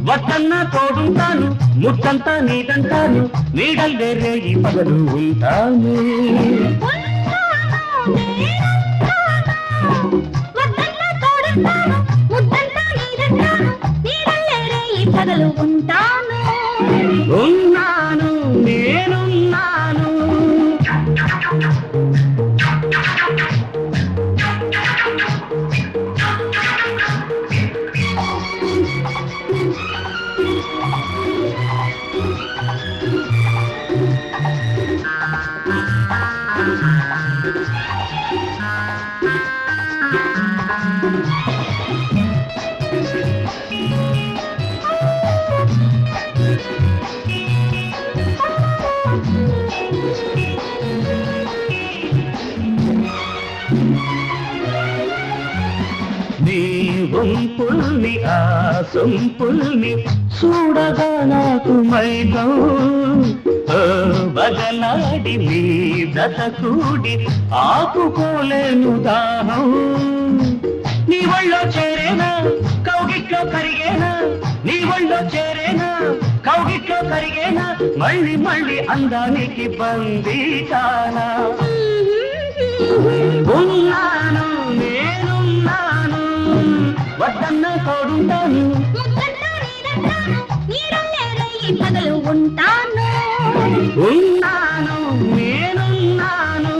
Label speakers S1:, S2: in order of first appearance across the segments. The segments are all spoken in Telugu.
S1: వద్దన్నా తోడుంటాను ముట్టంతా నీదంటాను నీడల్లే రేగి పగలు ఉంటాను
S2: పగలు ఉంటాను
S1: ఉన్నాను నేనున్నాను నీ వంపుల్ని ఆ సొంపుల్ని చూడగా నాకు మైకం ఓ బగలాడి నీ దత కూడి ఆపుకోలేను దాహం నీ ఒళ్ళో చేరేనా కౌగిట్లో కరిగేనా నీ ఒళ్ళో చేరేనా కౌగిట్లో కరిగేనా మళ్ళీ మళ్ళీ అందానికి బందీ కానా ఉన్నాను నేనున్నాను వద్దన్న తోడుంటాను
S2: పగలు ఉంటాను
S1: ఉన్నాను నేనున్నాను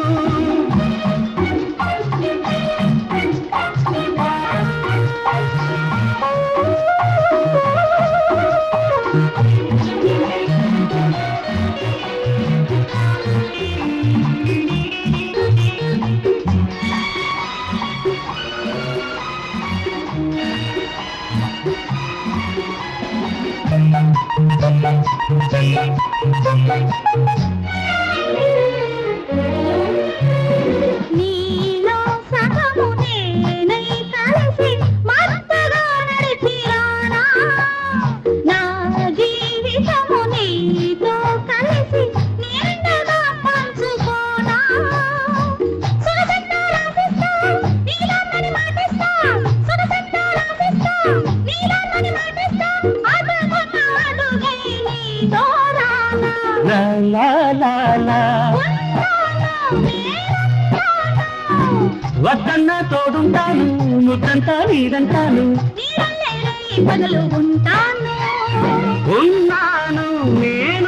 S2: నీలో సగము నేనై కలిసి మత్తుగా నడిచిరానా నా జీవితము నీతో కలిసి నిండుగా పంచుకోనా సురసంగా రాసిస్తా నీలాందని మాటిస్తా సురసంగా రాసిస్తా నీలాందని మాటిస్తా అడుగున అడుగై నీతో రానా
S1: లా లా లా లా
S2: ఉన్నాను నేనున్నాను
S1: వద్దన్న తోడుంటాను ముద్దంతా నీదంటాను
S2: నీడల్లే రేయి పగలు ఉంటాను
S1: ఉన్నాను నేను